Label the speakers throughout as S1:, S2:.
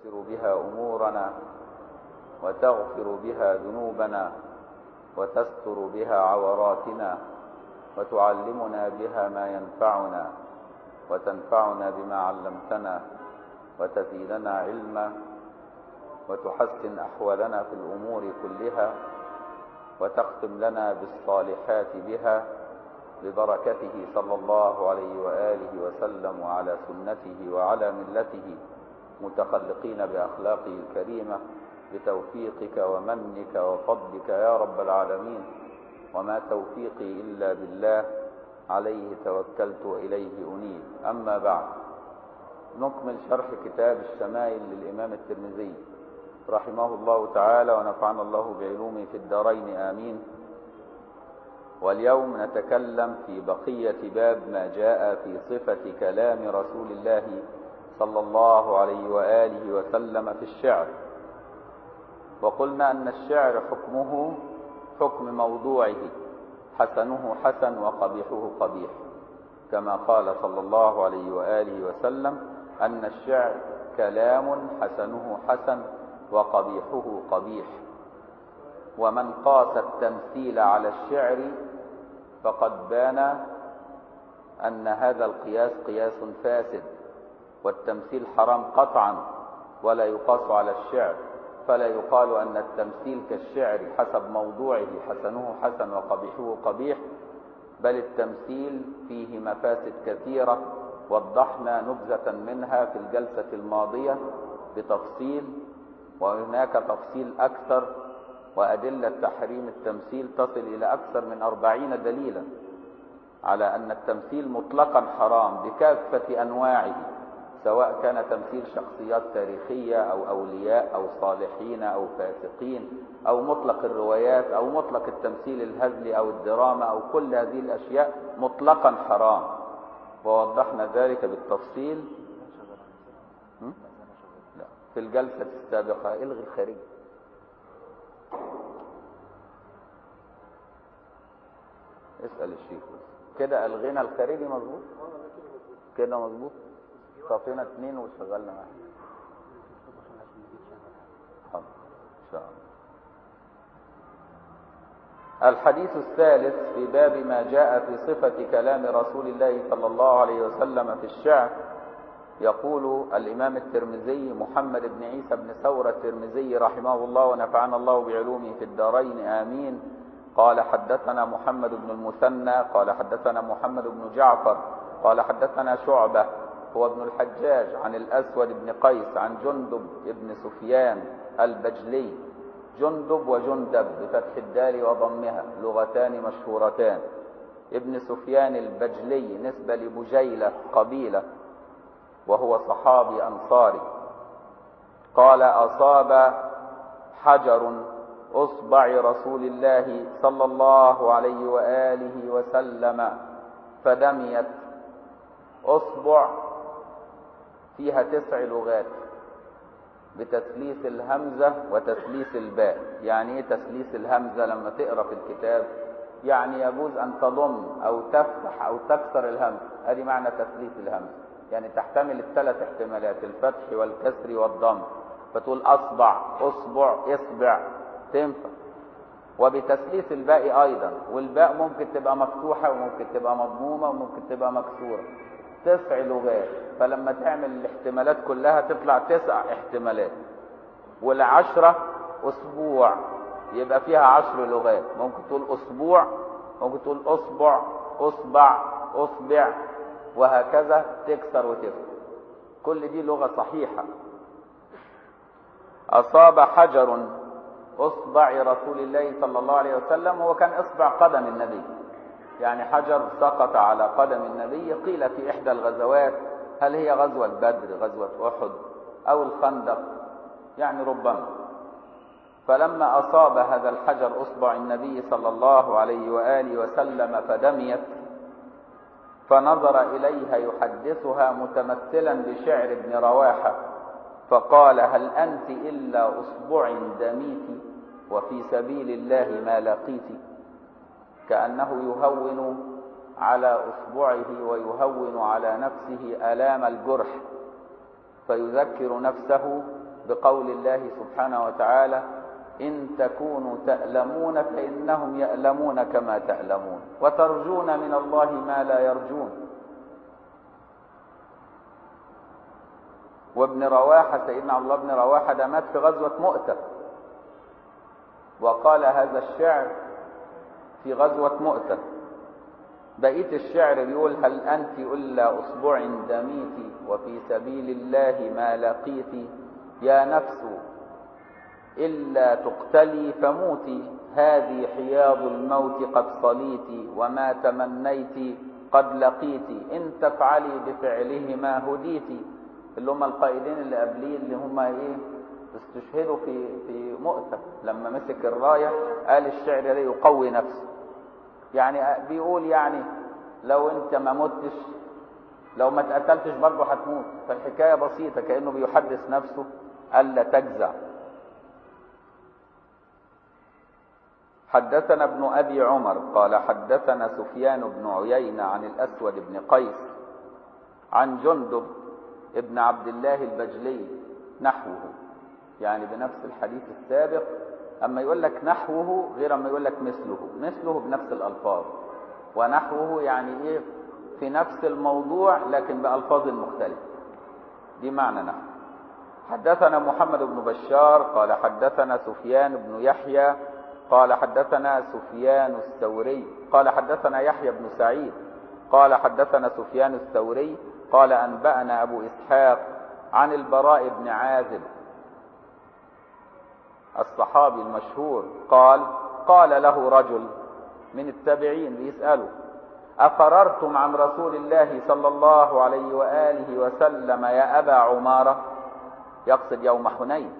S1: تيسر بها أمورنا وتغفر بها ذنوبنا وتستر بها عوراتنا وتعلمنا بها ما ينفعنا وتنفعنا بما علمتنا وتزيدنا علما وتحسن أحوالنا في الأمور كلها وتختم لنا بالصالحات بها ببركته صلى الله عليه وآله وسلم وعلى سنته وعلى ملته متخلقين بأخلاقه الكريمة بتوفيقك ومنك وفضلك يا رب العالمين وما توفيقي إلا بالله عليه توكلت وإليه أنيب أما بعد نكمل شرح كتاب الشمائل للإمام الترمذي رحمه الله تعالى ونفعنا الله بعلومه في الدارين آمين واليوم نتكلم في بقية باب ما جاء في صفة كلام رسول الله صلى الله عليه وآله وسلم في الشعر وقلنا أن الشعر حكمه حكم موضوعه حسنه حسن وقبيحه قبيح كما قال صلى الله عليه وآله وسلم أن الشعر كلام حسنه حسن وقبيحه قبيح ومن قاس التمثيل على الشعر فقد بان أن هذا القياس قياس فاسد والتمثيل حرام قطعا ولا يقاس على الشعر فلا يقال أن التمثيل كالشعر حسب موضوعه حسنه حسن وقبيحه قبيح بل التمثيل فيه مفاسد كثيرة وضحنا نبذة منها في الجلسة الماضية بتفصيل وهناك تفصيل أكثر وأدلة تحريم التمثيل تصل إلى أكثر من أربعين دليلا على أن التمثيل مطلقا حرام بكافة أنواعه سواء كان تمثيل شخصيات تاريخية أو أولياء أو صالحين أو فاسقين أو مطلق الروايات أو مطلق التمثيل الهزلي أو الدراما أو كل هذه الأشياء مطلقا حرام ووضحنا ذلك بالتفصيل لا في الجلسة السابقة الغي الخارج اسأل الشيخ كده الغينا الخارجي مظبوط كده مظبوط صافينا اتنين وشغلنا واحد حاضر ان شاء الله الحديث الثالث في باب ما جاء في صفة كلام رسول الله صلى الله عليه وسلم في الشعر يقول الإمام الترمذي محمد بن عيسى بن ثورة الترمذي رحمه الله ونفعنا الله بعلومه في الدارين آمين قال حدثنا محمد بن المثنى قال حدثنا محمد بن جعفر قال حدثنا شعبة هو ابن الحجاج عن الأسود بن قيس عن جندب بن سفيان البجلي جندب وجندب بفتح الدال وضمها لغتان مشهورتان ابن سفيان البجلي نسبة لبجيلة قبيلة وهو صحابي أنصاري قال أصاب حجر أصبع رسول الله صلى الله عليه وآله وسلم فدميت أصبع فيها تسع لغات بتثليث الهمزة وتثليث الباء يعني ايه تثليث الهمزة لما تقرأ في الكتاب يعني يجوز أن تضم أو تفتح أو تكسر الهمزة هذه معنى تثليث الهمزة يعني تحتمل الثلاث احتمالات الفتح والكسر والضم فتقول أصبع أصبع إصبع تنفع وبتثليث الباء أيضا والباء ممكن تبقى مفتوحة وممكن تبقى مضمومة وممكن تبقى مكسورة تسع لغات فلما تعمل الاحتمالات كلها تطلع تسع احتمالات والعشرة أسبوع يبقى فيها عشر لغات ممكن تقول أسبوع ممكن تقول أصبع أصبع أصبع وهكذا تكسر وتفتح كل دي لغة صحيحة أصاب حجر أصبع رسول الله صلى الله عليه وسلم هو كان إصبع قدم النبي يعني حجر سقط على قدم النبي قيل في إحدى الغزوات هل هي غزوة بدر غزوة أحد أو الخندق يعني ربما فلما أصاب هذا الحجر أصبع النبي صلى الله عليه وآله وسلم فدميت فنظر إليها يحدثها متمثلا بشعر ابن رواحة فقال هل أنت إلا أصبع دميت وفي سبيل الله ما لقيت كأنه يهون على أصبعه ويهون على نفسه ألام الجرح فيذكر نفسه بقول الله سبحانه وتعالى إن تكونوا تألمون فإنهم يألمون كما تألمون وترجون من الله ما لا يرجون وابن رواحة سيدنا عبد الله بن رواحة ده مات في غزوة مؤتة وقال هذا الشعر في غزوة مؤتة بقية الشعر بيقول هل أنت إلا أصبع دميت وفي سبيل الله ما لقيت يا نفس إلا تقتلي فموتي هذه حياض الموت قد صليت وما تمنيت قد لقيت إن تفعلي بفعلهما هديت اللي هم القائدين اللي قبليه اللي هم ايه استشهدوا في في مؤتة لما مسك الراية قال الشعر ده يقوي نفسه يعني بيقول يعني لو انت ما متش لو ما اتقتلتش برضه هتموت فالحكاية بسيطة كأنه بيحدث نفسه ألا تجزع حدثنا ابن أبي عمر قال حدثنا سفيان بن عيينة عن الأسود بن قيس عن جندب ابن عبد الله البجلي نحوه يعني بنفس الحديث السابق أما يقول لك نحوه غير أما يقول لك مثله مثله بنفس الألفاظ ونحوه يعني إيه في نفس الموضوع لكن بألفاظ مختلفة دي معنى نحو حدثنا محمد بن بشار قال حدثنا سفيان بن يحيى قال حدثنا سفيان الثوري قال حدثنا يحيى بن سعيد قال حدثنا سفيان الثوري قال أنبأنا أبو إسحاق عن البراء بن عازب الصحابي المشهور قال قال له رجل من التابعين بيسأله أفررتم عن رسول الله صلى الله عليه وآله وسلم يا أبا عمارة يقصد يوم حنين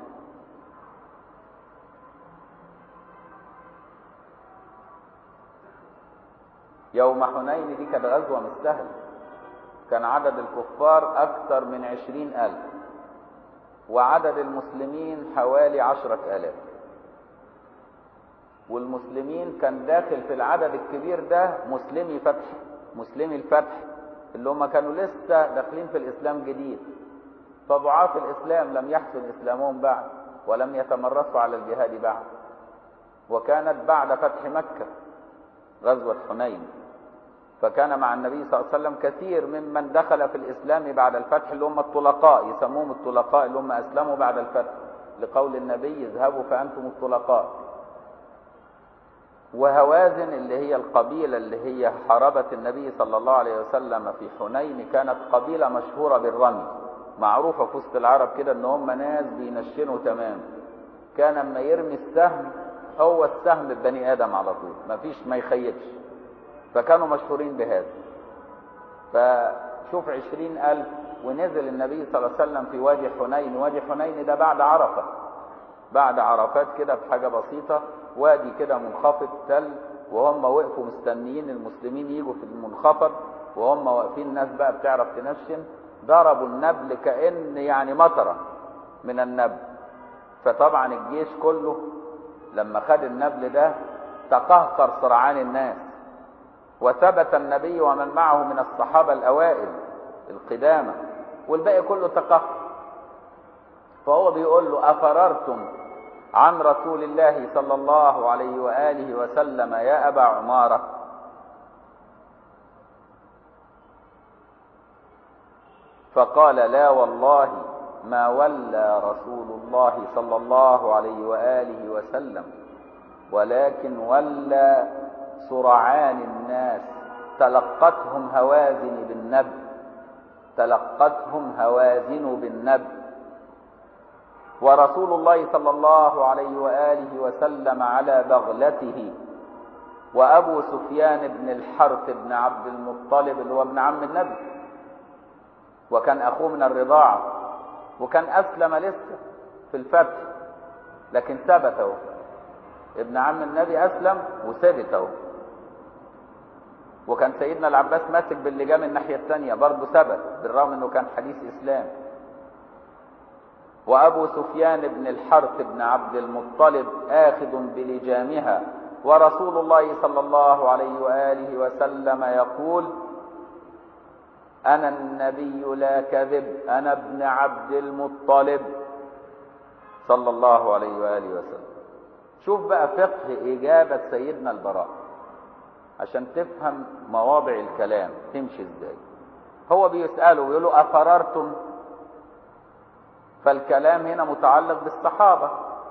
S1: يوم حنين دي كانت غزوة مش سهلة كان عدد الكفار أكثر من عشرين ألف وعدد المسلمين حوالي عشرة آلاف والمسلمين كان داخل في العدد الكبير ده مسلمي فتح مسلمي الفتح اللي هم كانوا لسه داخلين في الإسلام جديد فضعاف الإسلام لم يحسن إسلامهم بعد ولم يتمرسوا على الجهاد بعد وكانت بعد فتح مكة غزوة حنين فكان مع النبي صلى الله عليه وسلم كثير ممن دخل في الإسلام بعد الفتح اللي هم الطلقاء يسموهم الطلقاء اللي هم أسلموا بعد الفتح لقول النبي اذهبوا فأنتم الطلقاء وهوازن اللي هي القبيلة اللي هي حاربت النبي صلى الله عليه وسلم في حنين كانت قبيلة مشهورة بالرمي معروفة في وسط العرب كده ان هم ناس بينشنوا تمام كان اما يرمي السهم هو السهم ببني ادم على طول مفيش ما يخيبش فكانوا مشهورين بهذا فشوف عشرين ألف ونزل النبي صلى الله عليه وسلم في وادي حنين وادي حنين ده بعد عرفة بعد عرفات كده بحاجة بسيطة وادي كده منخفض تل وهم وقفوا مستنيين المسلمين يجوا في المنخفض وهم واقفين الناس بقى بتعرف تنشن ضربوا النبل كأن يعني مطرة من النبل فطبعا الجيش كله لما خد النبل ده تقهقر سرعان الناس وثبت النبي ومن معه من الصحابة الأوائل القدامى والباقي كله تقهقر فهو بيقول له أفررتم عن رسول الله صلى الله عليه وآله وسلم يا أبا عمارة فقال لا والله ما ولى رسول الله صلى الله عليه وآله وسلم ولكن ولى سرعان الناس تلقتهم هوازن بالنبل تلقتهم هوازن بالنبل ورسول الله صلى الله عليه وآله وسلم على بغلته وأبو سفيان بن الحرث بن عبد المطلب اللي هو ابن عم النبي وكان أخوه من الرضاعة وكان أسلم لسه في الفتح لكن ثبته ابن عم النبي أسلم وثبته وكان سيدنا العباس ماسك باللجام الناحية الثانية برضه ثبت بالرغم انه كان حديث اسلام وابو سفيان بن الحرث بن عبد المطلب اخذ بلجامها ورسول الله صلى الله عليه واله وسلم يقول انا النبي لا كذب انا ابن عبد المطلب صلى الله عليه وآله وسلم شوف بقى فقه إجابة سيدنا البراء عشان تفهم مواضع الكلام تمشي ازاي هو بيسأله ويقول له أفررتم فالكلام هنا متعلق بالصحابة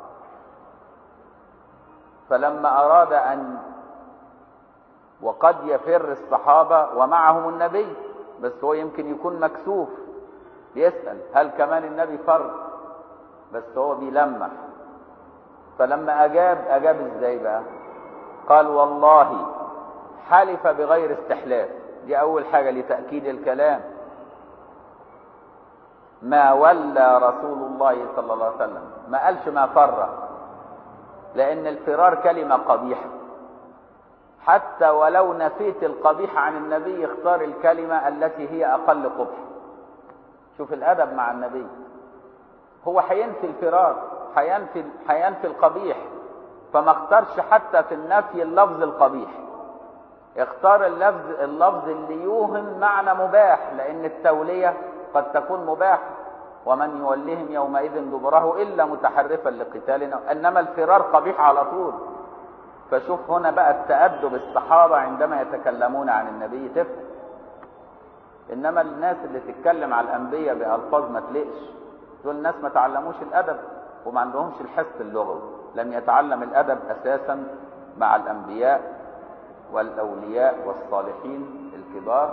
S1: فلما أراد أن وقد يفر الصحابة ومعهم النبي بس هو يمكن يكون مكسوف بيسأل هل كمان النبي فر بس هو بيلمح فلما أجاب أجاب إزاي بقى قال والله حلف بغير استحلاف دي أول حاجة لتأكيد الكلام ما ولى رسول الله صلى الله عليه وسلم ما قالش ما فر لأن الفرار كلمة قبيحة حتى ولو نفيت القبيح عن النبي اختار الكلمة التي هي أقل قبح شوف الأدب مع النبي هو هينفي الفرار هينفي هينفي القبيح فما اختارش حتى في النفي اللفظ القبيح اختار اللفظ اللفظ اللي يوهم معنى مباح لأن التولية قد تكون مباحة ومن يوليهم يومئذ دبره إلا متحرفا لقتال إنما الفرار قبيح على طول فشوف هنا بقى التأدب الصحابة عندما يتكلمون عن النبي تفهم إنما الناس اللي تتكلم على الأنبياء بألفاظ ما تلقش دول الناس ما تعلموش الأدب وما عندهمش الحس اللغوي لم يتعلم الأدب أساسا مع الأنبياء والأولياء والصالحين الكبار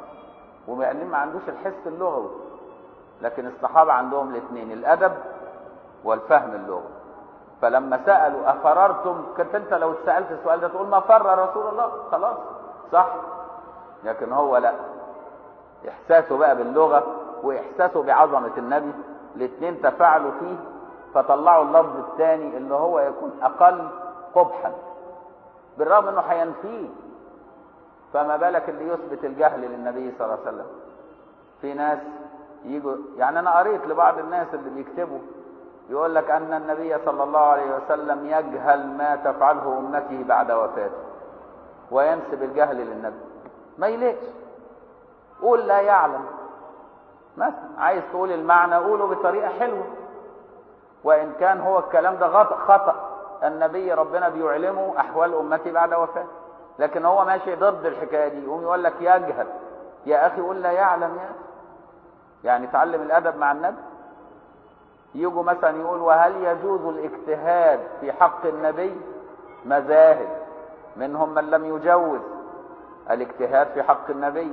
S1: وبعدين ما عندوش الحس اللغوي لكن الصحابة عندهم الاثنين الأدب والفهم اللغوي فلما سألوا أفررتم كنت أنت لو اتسألت السؤال ده تقول ما فر رسول الله خلاص صح لكن هو لا إحساسه بقى باللغة وإحساسه بعظمة النبي الاثنين تفاعلوا فيه فطلعوا اللفظ الثاني اللي هو يكون أقل قبحا بالرغم أنه هينفيه فما بالك اللي يثبت الجهل للنبي صلى الله عليه وسلم في ناس يجوا يعني أنا قريت لبعض الناس اللي بيكتبوا يقول لك أن النبي صلى الله عليه وسلم يجهل ما تفعله أمته بعد وفاته وينسب الجهل للنبي ما يليقش قول لا يعلم مثلا عايز تقول المعنى قوله بطريقة حلوة وإن كان هو الكلام ده خطأ النبي ربنا بيعلمه أحوال أمتي بعد وفاته لكن هو ماشي ضد الحكاية دي يقوم يقول لك يجهل يا أخي قول لا يعلم يا أخي يعني تعلم الأدب مع النبي يجوا مثلا يقول وهل يجوز الاجتهاد في حق النبي مذاهب منهم من لم يجوز الاجتهاد في حق النبي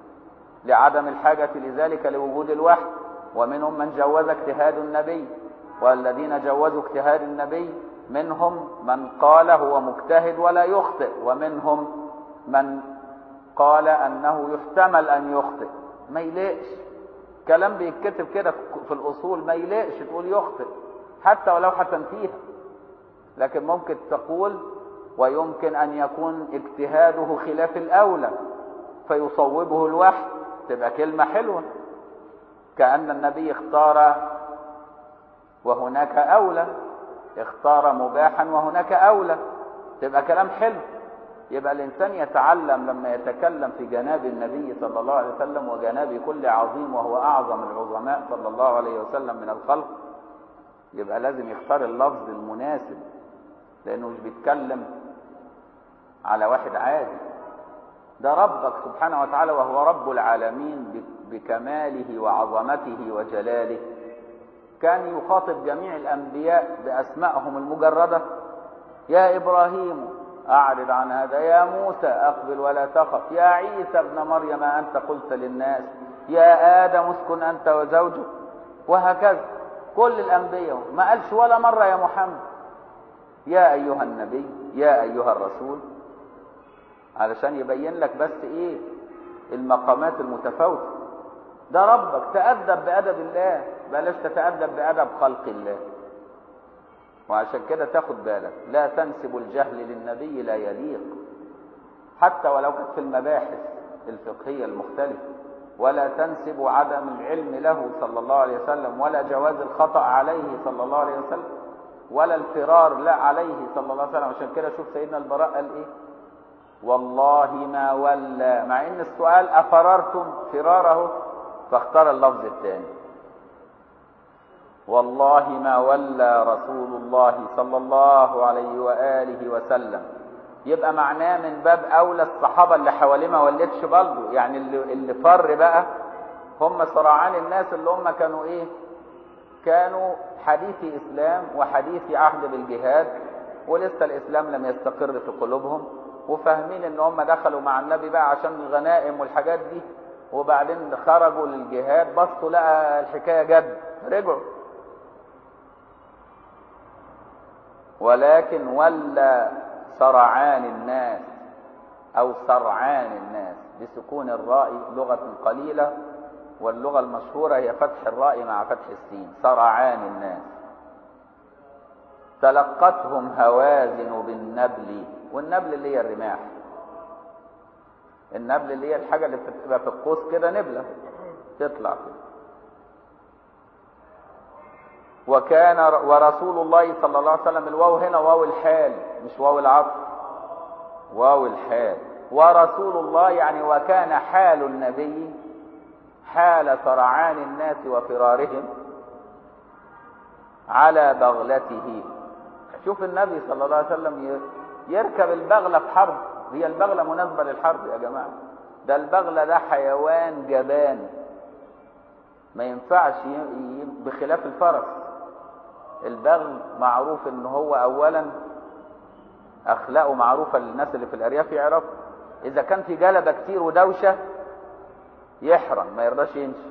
S1: لعدم الحاجة لذلك لوجود الوحي ومنهم من جوز اجتهاد النبي والذين جوزوا اجتهاد النبي منهم من قال هو مجتهد ولا يخطئ ومنهم من قال أنه يحتمل أن يخطئ ما يليقش كلام بيتكتب كده في الأصول ما يليقش تقول يخطئ حتى ولو هتنفيها لكن ممكن تقول ويمكن أن يكون اجتهاده خلاف الأولى فيصوبه الوحي تبقى كلمة حلوة كأن النبي اختار وهناك أولى اختار مباحا وهناك أولى تبقى كلام حلو يبقى الإنسان يتعلم لما يتكلم في جناب النبي صلى الله عليه وسلم وجناب كل عظيم وهو أعظم العظماء صلى الله عليه وسلم من الخلق يبقى لازم يختار اللفظ المناسب لأنه مش بيتكلم على واحد عادي ده ربك سبحانه وتعالى وهو رب العالمين بكماله وعظمته وجلاله كان يخاطب جميع الأنبياء بأسمائهم المجردة يا إبراهيم أعرض عن هذا يا موسى أقبل ولا تخف يا عيسى ابن مريم أنت قلت للناس يا آدم اسكن أنت وزوجك وهكذا كل الأنبياء ما قالش ولا مرة يا محمد يا أيها النبي يا أيها الرسول علشان يبين لك بس إيه المقامات المتفاوتة ده ربك تأدب بأدب الله بلاش تتأدب بأدب خلق الله وعشان كده تاخد بالك لا تنسب الجهل للنبي لا يليق حتى ولو كانت في المباحث الفقهية المختلفة ولا تنسب عدم العلم له صلى الله عليه وسلم ولا جواز الخطأ عليه صلى الله عليه وسلم ولا الفرار لا عليه صلى الله عليه وسلم عشان كده شوف سيدنا البراء قال ايه والله ما ولى مع ان السؤال افررتم فراره فاختار اللفظ الثاني والله ما ولى رسول الله صلى الله عليه وآله وسلم يبقى معناه من باب أولى الصحابة اللي حواليه ما ولتش برضه يعني اللي, اللي فر بقى هم صراعان الناس اللي هم كانوا ايه كانوا حديث إسلام وحديث عهد بالجهاد ولسه الإسلام لم يستقر في قلوبهم وفاهمين ان هم دخلوا مع النبي بقى عشان الغنائم والحاجات دي وبعدين خرجوا للجهاد بصوا لقى الحكاية جد رجعوا ولكن ولى سرعان الناس او سرعان الناس بسكون الراء لغة قليلة واللغة المشهورة هي فتح الراء مع فتح السين سرعان الناس تلقتهم هوازن بالنبل والنبل اللي هي الرماح النبل اللي هي الحاجة اللي بتبقى في القوس كده نبلة تطلع كده وكان ورسول الله صلى الله عليه وسلم الواو هنا واو الحال مش واو العطف واو الحال ورسول الله يعني وكان حال النبي حال سرعان الناس وفرارهم على بغلته شوف النبي صلى الله عليه وسلم يركب البغلة في حرب هي البغلة مناسبة للحرب يا جماعة ده البغلة ده حيوان جبان ما ينفعش بخلاف الفرس البغل معروف ان هو اولا اخلاقه معروفة للناس اللي في الارياف يعرفوا اذا كان في جلبة كتير ودوشة يحرم ما يرضاش يمشي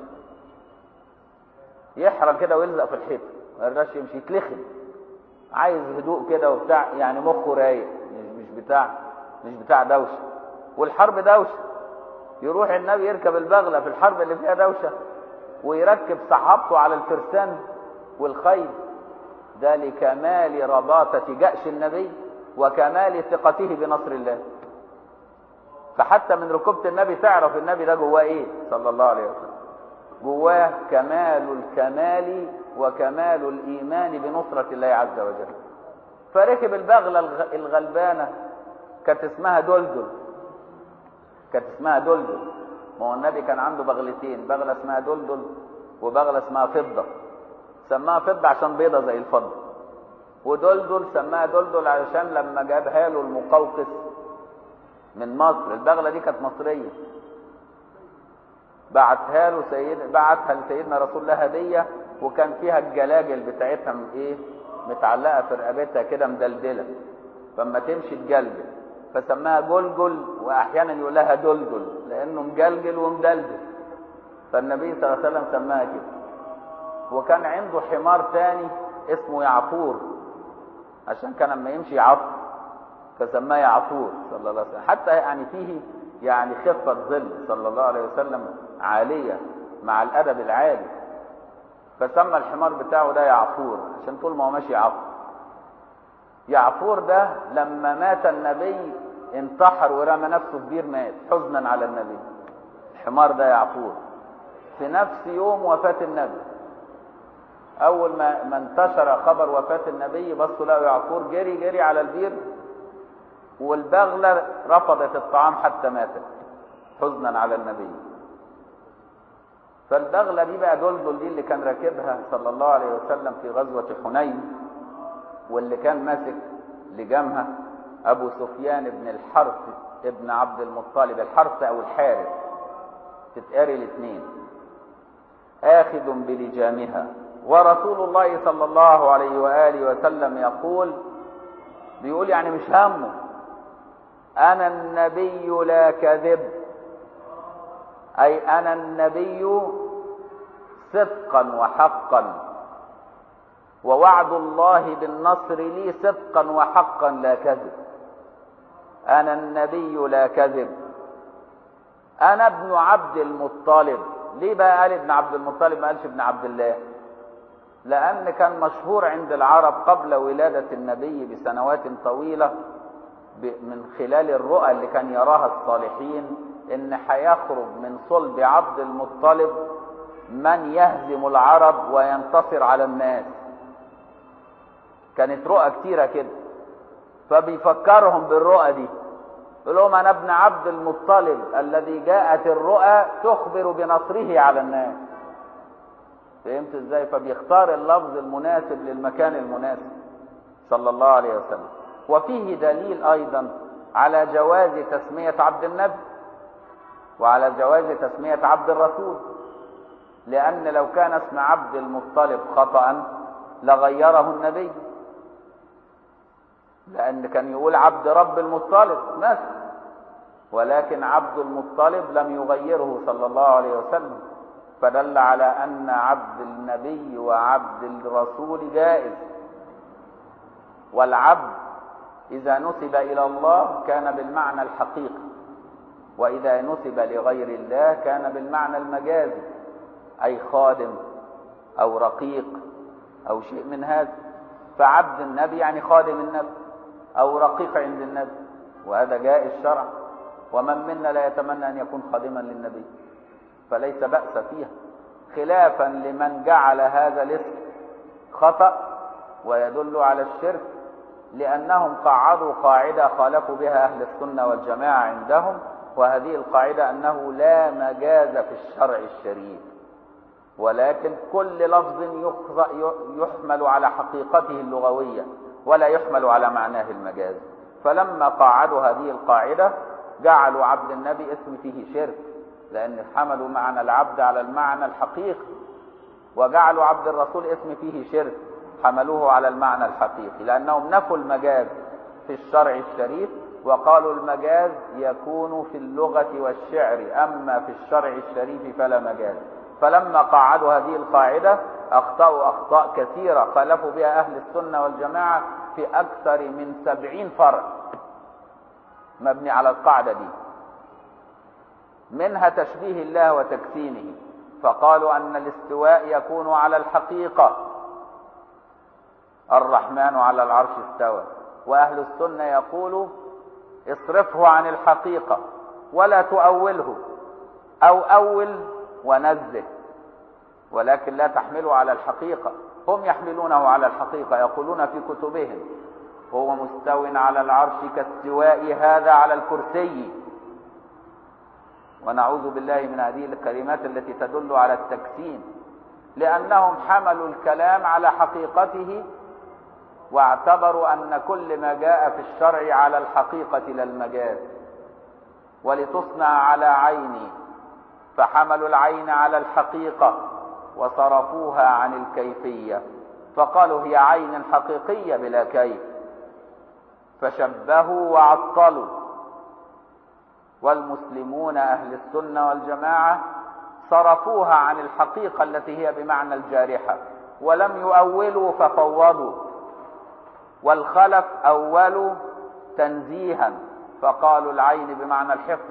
S1: يحرم كده ويلزق في الحيط ما يرضاش يمشي يتلخم عايز هدوء كده وبتاع يعني مخه رايق مش بتاع مش بتاع دوشه والحرب دوشه يروح النبي يركب البغله في الحرب اللي فيها دوشه ويركب صحابته على الفرسان والخيل ده لكمال رباطة جأش النبي وكمال ثقته بنصر الله فحتى من ركوبة النبي تعرف النبي ده جواه ايه صلى الله عليه وسلم جواه كمال الكمال وكمال الإيمان بنصرة الله عز وجل فركب البغلة الغلبانة كانت اسمها دلدل كانت اسمها دلدل ما هو النبي كان عنده بغلتين بغلة اسمها دلدل وبغلة اسمها فضة سماها فضة عشان بيضة زي الفضة ودلدل سماها دلدل علشان لما جابها له المقوقس من مصر البغلة دي كانت مصرية بعتها له سيد بعتها لسيدنا رسول الله هدية وكان فيها الجلاجل بتاعتها ايه متعلقة في رقبتها كده مدلدلة فما تمشي تجلجل فسماها جلجل واحيانا يقول لها دلدل لانه مجلجل ومدلدل فالنبي صلى الله عليه وسلم سماها كده وكان عنده حمار تاني اسمه يعطور عشان كان لما يمشي يعطر فسماه يعطور صلى الله عليه وسلم حتى يعني فيه يعني خفة ظل صلى الله عليه وسلم عالية مع الأدب العالي فسمى الحمار بتاعه ده يعفور عشان طول ما هو ماشي يعفور يعفور ده لما مات النبي انتحر ورمى نفسه في بير مات حزنا على النبي الحمار ده يعفور في نفس يوم وفاة النبي أول ما ما انتشر خبر وفاة النبي بصوا لقوا يعفور جري جري على البير والبغلة رفضت الطعام حتى ماتت حزنا على النبي فالبغلة دي بقى دلدل دي اللي كان راكبها صلى الله عليه وسلم في غزوة حنين واللي كان ماسك لجامها أبو سفيان بن الحرث ابن عبد المطلب الحرث أو الحارث تتقاري الاثنين آخذ بلجامها ورسول الله صلى الله عليه وآله وسلم يقول بيقول يعني مش همه أنا النبي لا كذب أي أنا النبي صدقا وحقا ووعد الله بالنصر لي صدقا وحقا لا كذب أنا النبي لا كذب أنا ابن عبد المطلب ليه بقى قال ابن عبد المطلب ما قالش ابن عبد الله لأن كان مشهور عند العرب قبل ولادة النبي بسنوات طويلة من خلال الرؤى اللي كان يراها الصالحين ان هيخرج من صلب عبد المطلب من يهزم العرب وينتصر على الناس كانت رؤى كتيرة كده فبيفكرهم بالرؤى دي يقول لهم انا ابن عبد المطلب الذي جاءت الرؤى تخبر بنصره على الناس فهمت ازاي فبيختار اللفظ المناسب للمكان المناسب صلى الله عليه وسلم وفيه دليل ايضا على جواز تسمية عبد النبي وعلى جواز تسمية عبد الرسول لأن لو كان اسم عبد المطلب خطأ لغيره النبي لأن كان يقول عبد رب المطلب مثلا ولكن عبد المطلب لم يغيره صلى الله عليه وسلم فدل على أن عبد النبي وعبد الرسول جائز والعبد إذا نسب إلى الله كان بالمعنى الحقيقي وإذا نسب لغير الله كان بالمعنى المجازي أي خادم أو رقيق أو شيء من هذا فعبد النبي يعني خادم النبي أو رقيق عند النبي وهذا جائز شرعا ومن منا لا يتمنى أن يكون خادما للنبي فليس بأس فيها خلافا لمن جعل هذا الاسم خطأ ويدل على الشرك لأنهم قعدوا قاعدة خالفوا بها أهل السنة والجماعة عندهم وهذه القاعدة أنه لا مجاز في الشرع الشريف ولكن كل لفظ يحمل على حقيقته اللغوية ولا يحمل على معناه المجاز فلما قاعدوا هذه القاعدة جعلوا عبد النبي اسم فيه شرك لأن حملوا معنى العبد على المعنى الحقيقي وجعلوا عبد الرسول اسم فيه شرك حملوه على المعنى الحقيقي لأنهم نفوا المجاز في الشرع الشريف وقالوا المجاز يكون في اللغة والشعر أما في الشرع الشريف فلا مجاز فلما قاعدوا هذه القاعدة أخطأوا أخطاء كثيرة خالفوا بها أهل السنة والجماعة في أكثر من سبعين فرع مبني على القاعدة دي منها تشبيه الله وتكسينه فقالوا أن الاستواء يكون على الحقيقة الرحمن على العرش استوى وأهل السنة يقولوا اصرفه عن الحقيقة ولا تؤوله أو أول ونزه ولكن لا تحمله على الحقيقة هم يحملونه على الحقيقة يقولون في كتبهم هو مستو على العرش كاستواء هذا على الكرسي ونعوذ بالله من هذه الكلمات التي تدل على التكسيم لأنهم حملوا الكلام على حقيقته واعتبروا أن كل ما جاء في الشرع على الحقيقة لا المجاز ولتصنع على عيني فحملوا العين على الحقيقة وصرفوها عن الكيفية فقالوا هي عين حقيقية بلا كيف فشبهوا وعطلوا والمسلمون أهل السنة والجماعة صرفوها عن الحقيقة التي هي بمعنى الجارحة ولم يؤولوا ففوضوا والخلف أولوا تنزيها فقالوا العين بمعنى الحفظ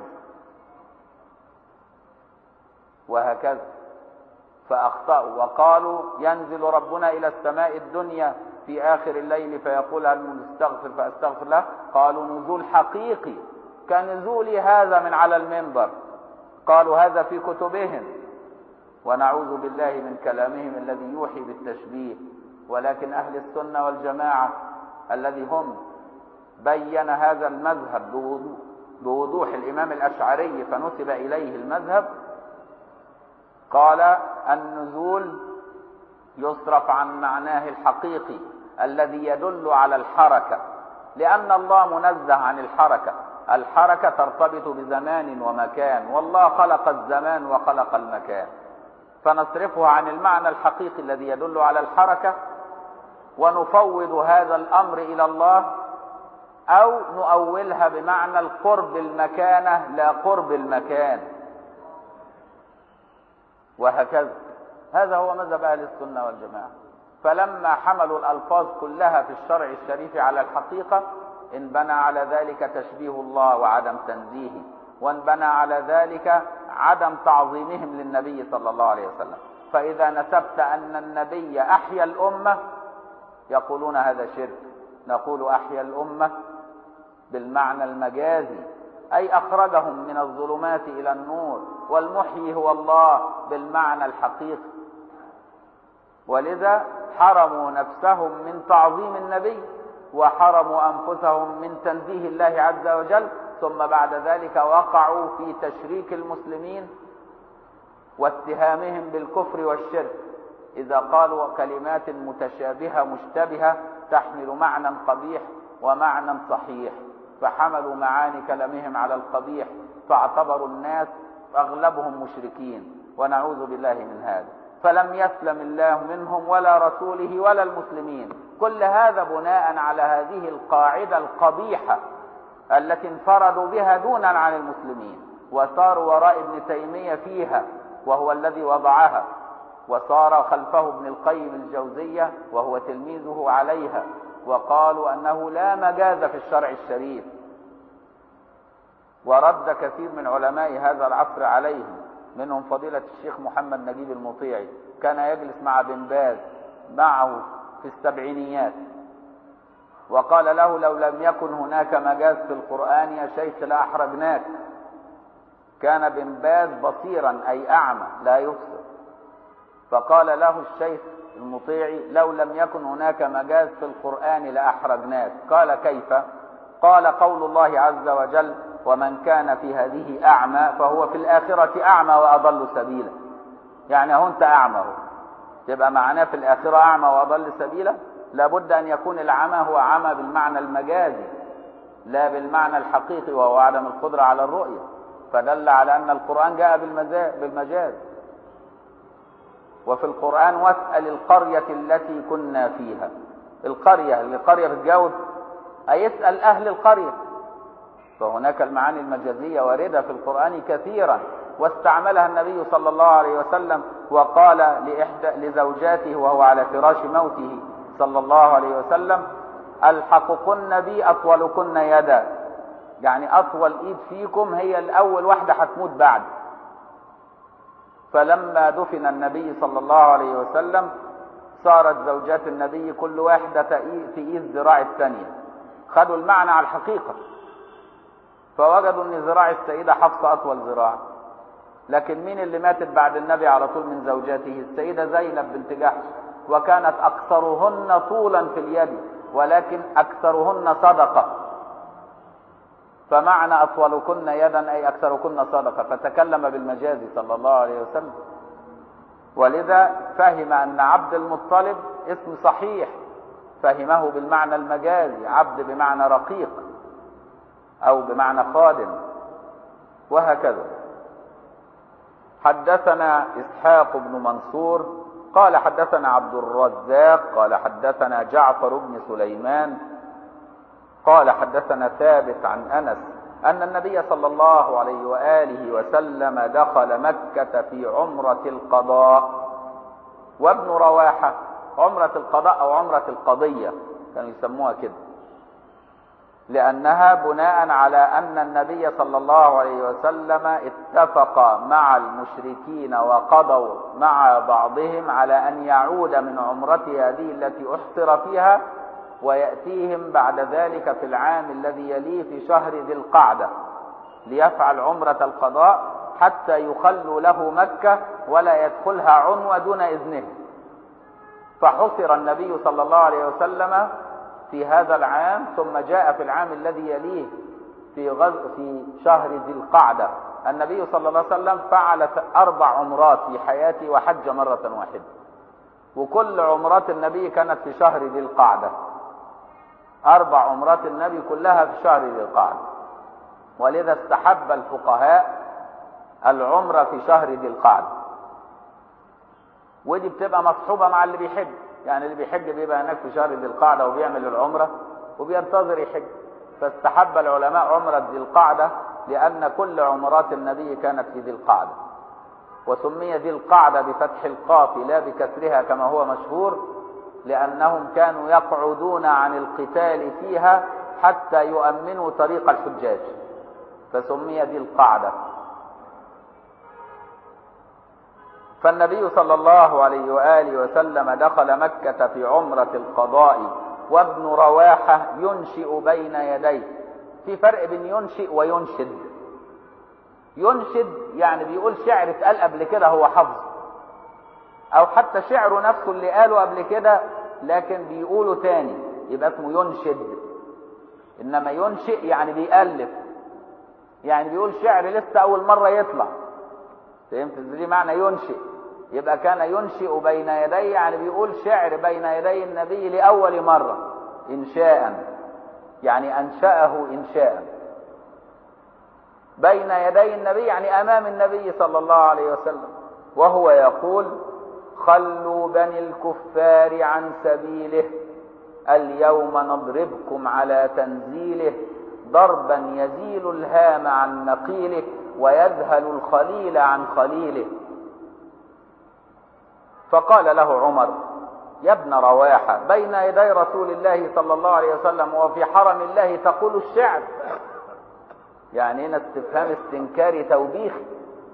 S1: وهكذا فأخطأوا وقالوا ينزل ربنا إلى السماء الدنيا في آخر الليل فيقول هل مستغفر فأستغفر له قالوا نزول حقيقي كنزول هذا من على المنبر قالوا هذا في كتبهم ونعوذ بالله من كلامهم الذي يوحي بالتشبيه ولكن أهل السنة والجماعة الذي هم بين هذا المذهب بوضوح الإمام الأشعري فنسب إليه المذهب قال النزول يصرف عن معناه الحقيقي الذي يدل على الحركة لأن الله منزه عن الحركة الحركة ترتبط بزمان ومكان والله خلق الزمان وخلق المكان فنصرفه عن المعنى الحقيقي الذي يدل على الحركة ونفوض هذا الأمر إلى الله أو نؤولها بمعنى القرب المكانة لا قرب المكان وهكذا هذا هو مذهب أهل السنة والجماعة فلما حملوا الألفاظ كلها في الشرع الشريف على الحقيقة انبنى على ذلك تشبيه الله وعدم تنزيهه وانبنى على ذلك عدم تعظيمهم للنبي صلى الله عليه وسلم فإذا نسبت أن النبي أحيا الأمة يقولون هذا شرك نقول أحيا الأمة بالمعنى المجازي أي أخرجهم من الظلمات إلى النور والمحيي هو الله بالمعنى الحقيقي ولذا حرموا نفسهم من تعظيم النبي وحرموا أنفسهم من تنزيه الله عز وجل ثم بعد ذلك وقعوا في تشريك المسلمين واتهامهم بالكفر والشرك إذا قالوا كلمات متشابهة مشتبهة تحمل معنى قبيح ومعنى صحيح فحملوا معاني كلامهم على القبيح فاعتبروا الناس أغلبهم مشركين ونعوذ بالله من هذا فلم يسلم الله منهم ولا رسوله ولا المسلمين كل هذا بناء على هذه القاعدة القبيحة التي انفردوا بها دونا عن المسلمين وصاروا وراء ابن تيمية فيها وهو الذي وضعها وصار خلفه ابن القيم الجوزية وهو تلميذه عليها وقالوا أنه لا مجاز في الشرع الشريف ورد كثير من علماء هذا العصر عليهم منهم فضيلة الشيخ محمد نجيب المطيعي كان يجلس مع بن باز معه في السبعينيات وقال له لو لم يكن هناك مجاز في القرآن يا شيخ لأحرجناك كان بن باز بصيرا أي أعمى لا يبصر فقال له الشيخ المطيعي لو لم يكن هناك مجاز في القرآن لأحرجناك قال كيف قال قول الله عز وجل ومن كان في هذه أعمى فهو في الآخرة أعمى وأضل سبيلا يعني هو أنت أعمى هو. يبقى معناه في الآخرة أعمى وأضل سبيلا لابد أن يكون العمى هو عمى بالمعنى المجازي لا بالمعنى الحقيقي وهو عدم القدرة على الرؤية فدل على أن القرآن جاء بالمجاز وفي القرآن واسأل القرية التي كنا فيها القرية اللي القرية بتجاوب أيسأل أهل القرية فهناك المعاني المجازية واردة في القرآن كثيرا واستعملها النبي صلى الله عليه وسلم وقال لإحدى لزوجاته وهو على فراش موته صلى الله عليه وسلم ألحقكن بي أطولكن يدا يعني أطول إيد فيكم هي الأول واحدة هتموت بعد فلما دفن النبي صلى الله عليه وسلم صارت زوجات النبي كل واحدة في إيد ذراع الثانية خدوا المعنى على الحقيقة فوجدوا ان ذراع السيدة حفصة أطول ذراع لكن مين اللي ماتت بعد النبي على طول من زوجاته السيدة زينب بنت جحش وكانت أكثرهن طولا في اليد ولكن أكثرهن صدقة فمعنى أطولكن يدا أي أكثركن صدقة فتكلم بالمجاز صلى الله عليه وسلم ولذا فهم أن عبد المطلب اسم صحيح فهمه بالمعنى المجازي عبد بمعنى رقيق أو بمعنى خادم وهكذا حدثنا إسحاق بن منصور قال حدثنا عبد الرزاق قال حدثنا جعفر بن سليمان قال حدثنا ثابت عن أنس أن النبي صلى الله عليه وآله وسلم دخل مكة في عمرة القضاء وابن رواحة عمرة القضاء أو عمرة القضية كانوا يسموها كده لأنها بناء على أن النبي صلى الله عليه وسلم اتفق مع المشركين وقضوا مع بعضهم على أن يعود من عمرته هذه التي أحصر فيها ويأتيهم بعد ذلك في العام الذي يليه في شهر ذي القعدة ليفعل عمرة القضاء حتى يخلوا له مكة ولا يدخلها عنوة دون إذنه فحصر النبي صلى الله عليه وسلم في هذا العام ثم جاء في العام الذي يليه في غز في شهر ذي القعدة النبي صلى الله عليه وسلم فعل أربع عمرات في حياته وحج مرة واحدة وكل عمرات النبي كانت في شهر ذي القعدة أربع عمرات النبي كلها في شهر ذي القعدة ولذا استحب الفقهاء العمرة في شهر ذي القعدة ودي بتبقى مصحوبة مع اللي بيحج يعني اللي بيحج بيبقى هناك في شهر ذي القعدة وبيعمل العمرة وبينتظر يحج فاستحب العلماء عمرة ذي القعدة لأن كل عمرات النبي كانت في ذي القعدة وسمي ذي القعدة بفتح القاف لا بكسرها كما هو مشهور لأنهم كانوا يقعدون عن القتال فيها حتى يؤمنوا طريق الحجاج فسمي ذي القعدة فالنبي صلى الله عليه وآله وسلم دخل مكة في عمرة القضاء وابن رواحة ينشئ بين يديه في فرق بين ينشئ وينشد ينشد يعني بيقول شعر اتقال قبل كده هو حفظ او حتى شعره نفسه اللي قاله قبل كده لكن بيقوله تاني يبقى اسمه ينشد انما ينشئ يعني بيألف يعني بيقول شعر لسه اول مرة يطلع فهمت ازاي معنى ينشئ يبقى كان ينشئ بين يدي يعني بيقول شعر بين يدي النبي لأول مرة إنشاء يعني أنشأه إنشاء بين يدي النبي يعني أمام النبي صلى الله عليه وسلم وهو يقول خلوا بني الكفار عن سبيله اليوم نضربكم على تنزيله ضربا يزيل الهام عن نقيله ويذهل الخليل عن خليله فقال له عمر يا ابن رواحة بين يدي رسول الله صلى الله عليه وسلم وفي حرم الله تقول الشعر يعني هنا استفهام استنكاري توبيخي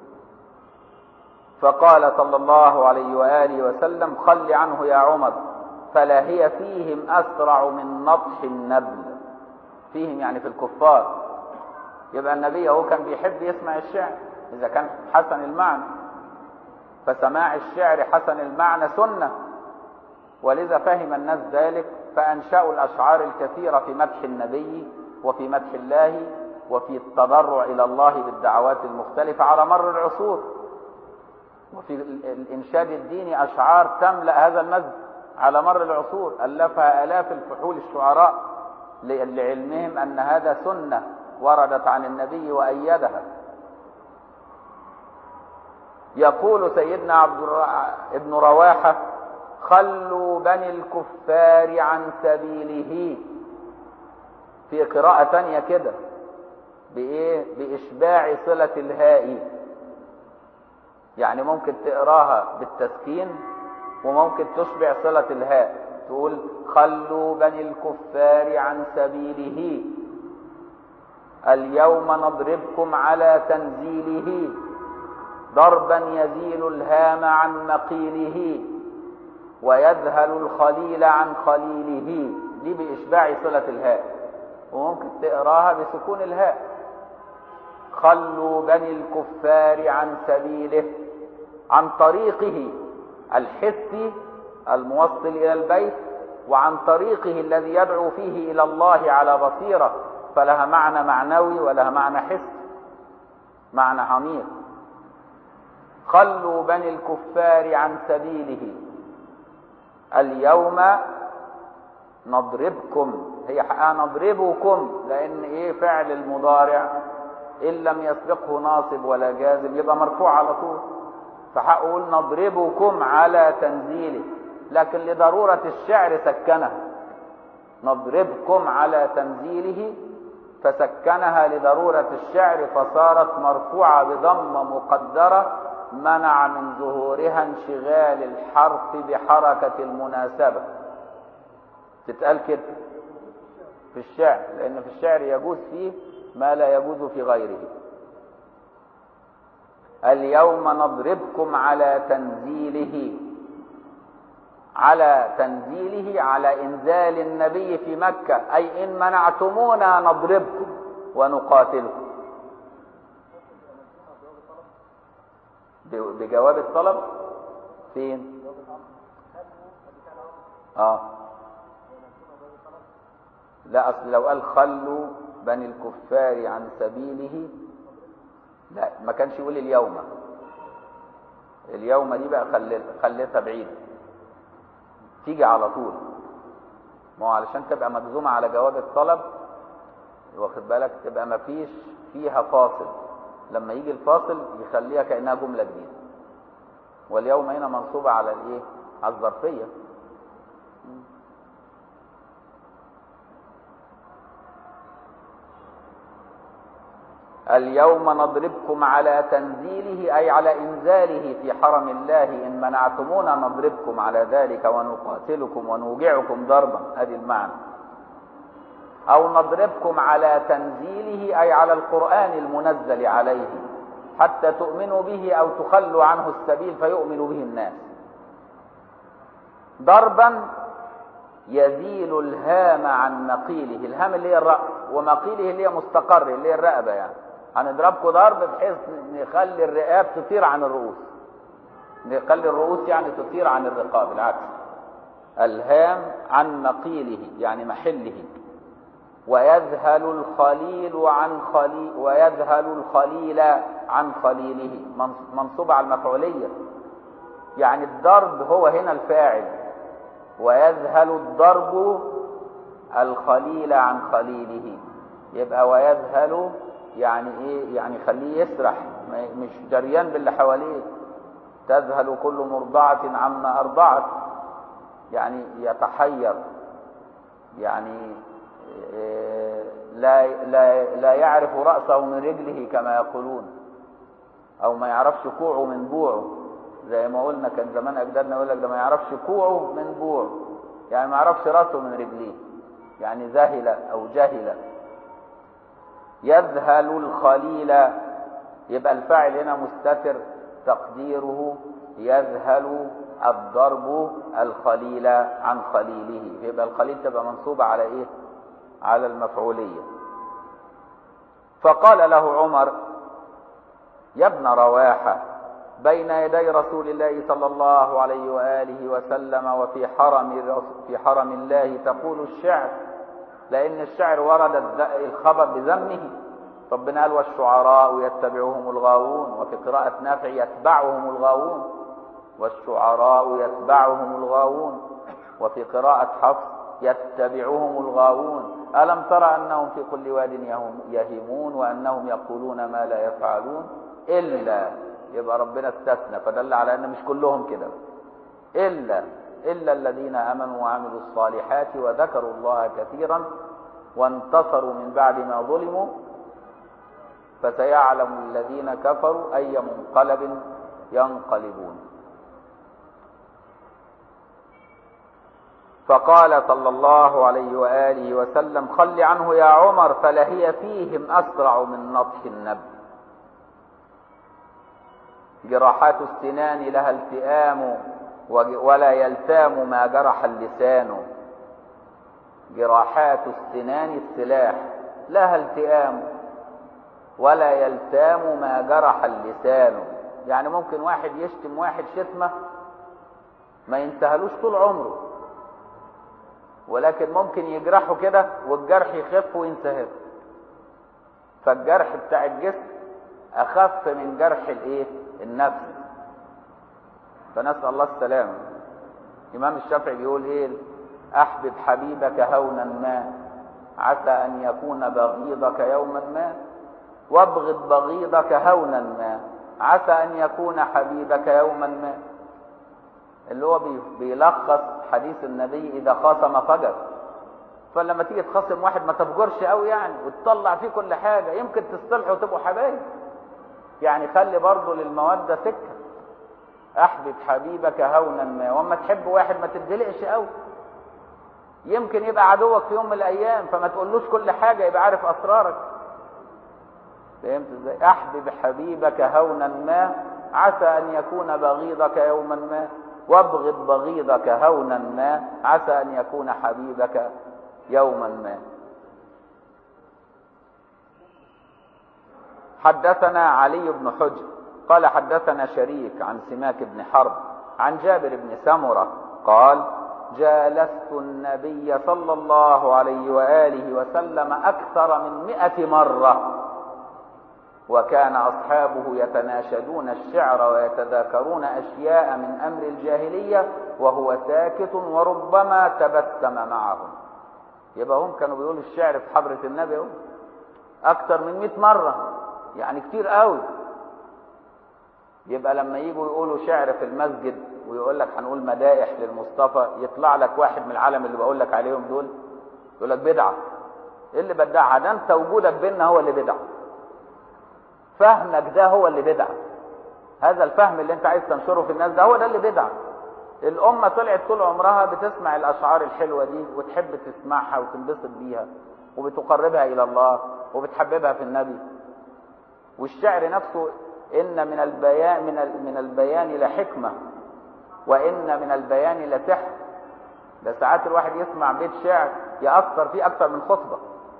S1: فقال صلى الله عليه وآله وسلم خل عنه يا عمر فلا هي فيهم أسرع من نطح النبل فيهم يعني في الكفار يبقى النبي هو كان بيحب يسمع الشعر إذا كان حسن المعنى فسماع الشعر حسن المعنى سنة ولذا فهم الناس ذلك فأنشأوا الأشعار الكثيرة في مدح النبي وفي مدح الله وفي التضرع إلى الله بالدعوات المختلفة على مر العصور وفي الإنشاد الديني أشعار تملأ هذا المسجد على مر العصور ألفها آلاف الفحول الشعراء لعلمهم أن هذا سنة وردت عن النبي وأيدها يقول سيدنا عبد ابن رواحة خلوا بني الكفار عن سبيله في قراءة ثانية كده بإيه؟ بإشباع صلة الهاء يعني ممكن تقراها بالتسكين وممكن تشبع صلة الهاء تقول خلوا بني الكفار عن سبيله اليوم نضربكم على تنزيله ضربا يزيل الهام عن نقيله ويذهل الخليل عن خليله دي بإشباع صلة الهاء وممكن تقراها بسكون الهاء خلوا بني الكفار عن سبيله عن طريقه الحسي الموصل إلى البيت وعن طريقه الذي يدعو فيه إلى الله على بصيرة فلها معنى معنوي ولها معنى حسي معنى عميق خلوا بني الكفار عن سبيله اليوم نضربكم هي حقها نضربكم لان ايه فعل المضارع ان لم يسبقه ناصب ولا جازم يبقى مرفوع على طول فهقول نضربكم على تنزيله لكن لضرورة الشعر سكنها نضربكم على تنزيله فسكنها لضرورة الشعر فصارت مرفوعة بضمة مقدرة منع من ظهورها انشغال الحرف بحركة المناسبة تتقال كده في الشعر لأن في الشعر يجوز فيه ما لا يجوز في غيره اليوم نضربكم على تنزيله على تنزيله على إنزال النبي في مكة أي إن منعتمونا نضربكم ونقاتلكم بجواب الطلب فين اه لا اصل لو قال خلوا بني الكفار عن سبيله لا ما كانش يقول اليوم اليوم دي بقى خليتها بعيدة تيجي على طول ما هو علشان تبقى مجزومة على جواب الطلب واخد بالك تبقى ما فيش فيها فاصل لما يجي الفاصل يخليها كأنها جملة جديدة واليوم هنا منصوبة على الايه على الظرفية اليوم نضربكم على تنزيله أي على إنزاله في حرم الله إن منعتمونا نضربكم على ذلك ونقاتلكم ونوجعكم ضربا هذه المعنى أو نضربكم على تنزيله أي على القرآن المنزل عليه حتى تؤمنوا به أو تخلوا عنه السبيل فيؤمن به الناس ضربا يزيل الهام عن مقيله الهام اللي هي الرأس ومقيله اللي هي مستقر اللي هي الرقبة يعني هنضربكم ضرب بحيث نخلي الرقاب تطير عن الرؤوس نخلي الرؤوس يعني تطير عن الرقاب العكس الهام عن مقيله يعني محله ويذهل الخليل عن خليل ويذهل الخليل عن خليله منصوب على المفعولية يعني الضرب هو هنا الفاعل ويذهل الضرب الخليل عن خليله يبقى ويذهل يعني ايه يعني خليه يسرح مش جريان باللي حواليه تذهل كل مرضعة عما أرضعت يعني يتحير يعني لا لا لا يعرف رأسه من رجله كما يقولون أو ما يعرفش كوعه من بوعه زي ما قلنا كان زمان أجدادنا يقول لك ده ما يعرفش كوعه من بوعه يعني ما يعرفش رأسه من رجليه يعني ذهل أو جهل يذهل الخليل يبقى الفاعل هنا مستتر تقديره يذهل الضرب الخليل عن خليله يبقى الخليل تبقى منصوبة على ايه على المفعولية فقال له عمر يا ابن رواحة بين يدي رسول الله صلى الله عليه وآله وسلم وفي حرم في حرم الله تقول الشعر لأن الشعر ورد الخبر بذمه ربنا قال والشعراء يتبعهم الغاوون وفي قراءة نافع يتبعهم الغاوون والشعراء يتبعهم الغاوون وفي قراءة حفص يتبعهم الغاوون ألم ترى أنهم في كل واد يهيمون وأنهم يقولون ما لا يفعلون إلا يبقى ربنا استثنى فدل على أن مش كلهم كده إلا إلا الذين آمنوا وعملوا الصالحات وذكروا الله كثيرا وانتصروا من بعد ما ظلموا فسيعلم الذين كفروا أي منقلب ينقلبون فقال صلى الله عليه وآله وسلم خل عنه يا عمر فلهي فيهم أسرع من نطح النبل جراحات السنان لها التئام ولا يلتام ما جرح اللسان جراحات السنان السلاح لها التئام ولا يلتام ما جرح اللسان يعني ممكن واحد يشتم واحد شتمة ما ينتهلوش طول عمره ولكن ممكن يجرحه كده والجرح يخف وينتهر فالجرح بتاع الجسم اخف من جرح الايه النفس فنسال الله السلامه الامام الشافعي بيقول ايه احبب حبيبك هونا ما عسى ان يكون بغيضك يوما ما وابغض بغيضك هونا ما عسى ان يكون حبيبك يوما ما اللي هو بيلخص حديث النبي اذا خاصم فجر فلما تيجي تخاصم واحد ما تفجرش قوي يعني وتطلع فيه كل حاجه يمكن تصطلحوا وتبقوا حبايب يعني خلي برضه للموده سكه احبب حبيبك هونا ما واما تحب واحد ما تدلقش قوي يمكن يبقى عدوك في يوم من الايام فما تقولوش كل حاجه يبقى عارف اسرارك فهمت ازاي احبب حبيبك هونا ما عسى ان يكون بغيضك يوما ما وابغض بغيضك هونا ما عسى ان يكون حبيبك يوما ما حدثنا علي بن حجر قال حدثنا شريك عن سماك بن حرب عن جابر بن سمره قال جالست النبي صلى الله عليه واله وسلم اكثر من مائه مره وكان أصحابه يتناشدون الشعر ويتذاكرون أشياء من أمر الجاهلية وهو ساكت وربما تبسم معهم يبقى هم كانوا بيقولوا الشعر في حضرة النبي هم أكثر من مئة مرة يعني كتير قوي يبقى لما يجوا يقولوا شعر في المسجد ويقول لك هنقول مدائح للمصطفى يطلع لك واحد من العالم اللي بقول لك عليهم دول يقول لك بدعة ايه اللي بدعها ده انت وجودك بيننا هو اللي بدعه فهمك ده هو اللي بدعة هذا الفهم اللي انت عايز تنشره في الناس ده هو ده اللي بدعة الأمة طلعت طول عمرها بتسمع الأشعار الحلوة دي وتحب تسمعها وتنبسط بيها وبتقربها إلى الله وبتحببها في النبي والشعر نفسه إن من البيان من من البيان لحكمة وإن من البيان لسحر ده ساعات الواحد يسمع بيت شعر يأثر فيه أكثر من خطبة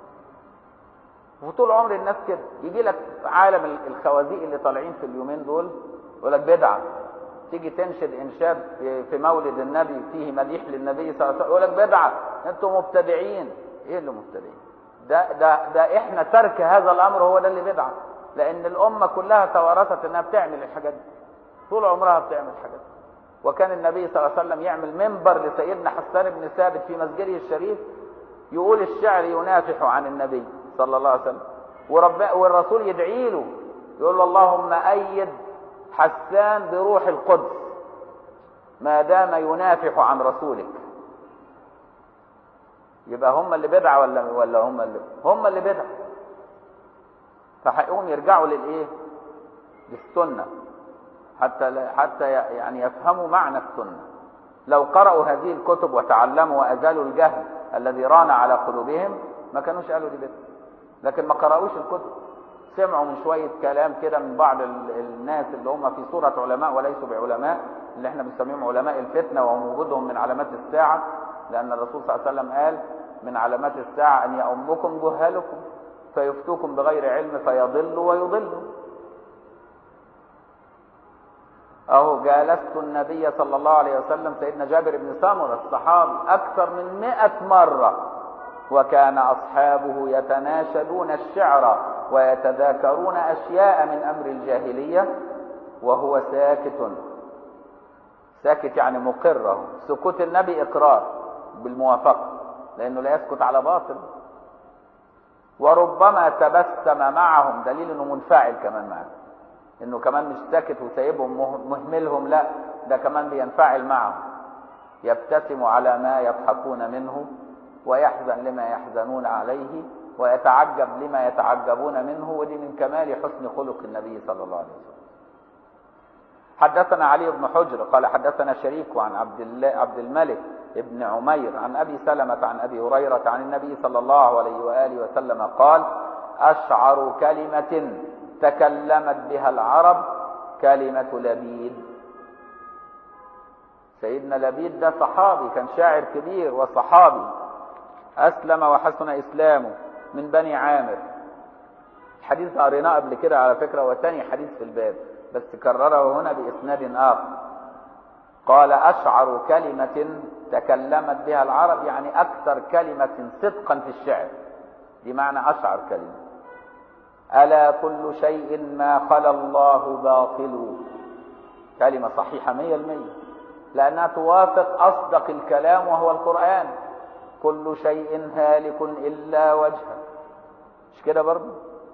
S1: وطول عمر الناس كده يجي لك عالم الخوازيق اللي طالعين في اليومين دول يقول لك بدعه تيجي تنشد انشاد في مولد النبي فيه مديح للنبي صلى الله عليه وسلم يقول لك بدعه انتم مبتدعين ايه اللي مبتدعين ده ده ده احنا ترك هذا الامر هو ده اللي بدعه لان الامه كلها توارثت انها بتعمل الحاجات دي طول عمرها بتعمل الحاجات دي وكان النبي صلى الله عليه وسلم يعمل منبر لسيدنا حسان بن ثابت في مسجده الشريف يقول الشعر ينافح عن النبي صلى الله عليه وسلم ورب والرسول يدعي له يقول له اللهم أيد حسان بروح القدس ما دام ينافح عن رسولك يبقى هم اللي بدعة ولا ولا هم اللي هم اللي بدعة فهيقوم يرجعوا للايه للسنة حتى لا حتى يعني يفهموا معنى السنة لو قرأوا هذه الكتب وتعلموا وأزالوا الجهل الذي ران على قلوبهم ما كانوش قالوا دي بدعة لكن ما قرأوش الكتب سمعوا من شوية كلام كده من بعض الناس اللي هم في صورة علماء وليسوا بعلماء اللي احنا بنسميهم علماء الفتنة ووجودهم من علامات الساعة لأن الرسول صلى الله عليه وسلم قال من علامات الساعة أن يأمكم جهالكم فيفتوكم بغير علم فيضلوا ويضلوا أهو جالست النبي صلى الله عليه وسلم سيدنا جابر بن سمرة الصحابي أكثر من مئة مرة وكان أصحابه يتناشدون الشعر ويتذاكرون أشياء من أمر الجاهلية وهو ساكت ساكت يعني مقره سكوت النبي إقرار بالموافقة لأنه لا يسكت على باطل وربما تبسم معهم دليل أنه منفعل كمان معهم انه كمان مش ساكت وسايبهم مهملهم لا ده كمان بينفعل معهم يبتسم على ما يضحكون منه ويحزن لما يحزنون عليه ويتعجب لما يتعجبون منه ودي من كمال حسن خلق النبي صلى الله عليه وسلم حدثنا علي بن حجر قال حدثنا شريك عن عبد الله عبد الملك ابن عمير عن ابي سلمة عن ابي هريرة عن النبي صلى الله عليه واله وسلم قال اشعر كلمة تكلمت بها العرب كلمة لبيد سيدنا لبيد ده صحابي كان شاعر كبير وصحابي أسلم وحسن إسلامه من بني عامر الحديث قريناه قبل كده على فكرة هو تاني حديث في الباب بس كرره هنا بإسناد آخر قال أشعر كلمة تكلمت بها العرب يعني أكثر كلمة صدقا في الشعر دي معنى أشعر كلمة ألا كل شيء ما خلا الله باطل كلمة صحيحة مية المية لأنها توافق أصدق الكلام وهو القرآن كل شيء هالك إلا وجهه مش كده برضه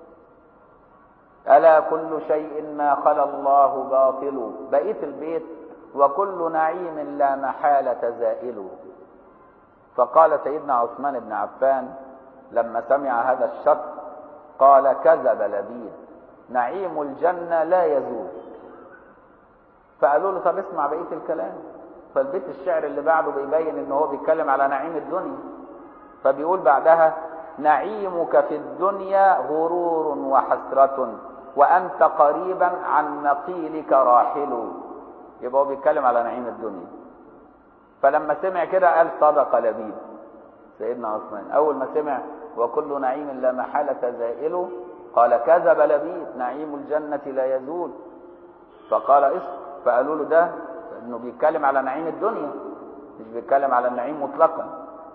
S1: ألا كل شيء ما خلا الله باطل بقية البيت وكل نعيم لا محالة زائل فقال سيدنا عثمان بن عفان لما سمع هذا الشط قال كذب لبيد نعيم الجنة لا يزول فقالوا له طب اسمع بقية الكلام فالبيت الشعر اللي بعده بيبين ان هو بيتكلم على نعيم الدنيا فبيقول بعدها نعيمك في الدنيا غرور وحسرة وأنت قريبا عن نقيلك راحل يبقى هو بيتكلم على نعيم الدنيا فلما سمع كده قال صدق لبيد سيدنا عثمان أول ما سمع وكل نعيم لا محالة زائل قال كذب لبيد نعيم الجنة لا يزول فقال اسم فقالوا له ده انه بيتكلم على نعيم الدنيا مش بيتكلم على النعيم مطلقا